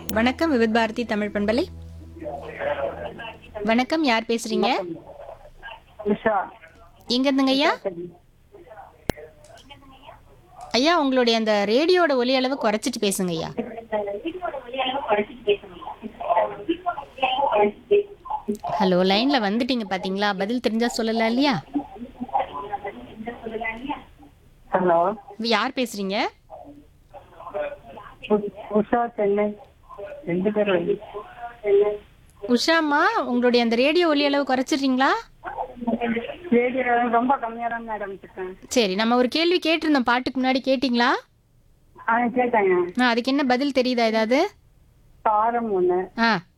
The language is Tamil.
வணக்கம் விவித் பாரதி தமிழ் பண்பலை வணக்கம் யார் பேசுறீங்க உஷா எங்க இருந்துங்க ஐயா ஐயா உங்களுடைய அந்த ரேடியோட ஒலி அளவு குறைச்சிட்டு பேசுங்க ஐயா ஹலோ லைன்ல வந்துட்டீங்க பாத்தீங்களா பதில் தெரிஞ்சா சொல்லலாம் இல்லையா ஹலோ யார் பேசுறீங்க உஷா சென்னை ரெண்டு பேர் வந்து உஷாமா உங்களுடைய அந்த ரேடியோ ஒலி அளவு குறைச்சிடுறீங்களா ரேடியோ ரொம்ப கம்மியாக தான் மேடம் இருக்கேன் சரி நம்ம ஒரு கேள்வி கேட்டிருந்தோம் பாட்டுக்கு முன்னாடி கேட்டிங்களா ஆ கேட்டாங்க ஆ அதுக்கு என்ன பதில் தெரியுதா ஏதாவது காரம் ஒன்று ஆ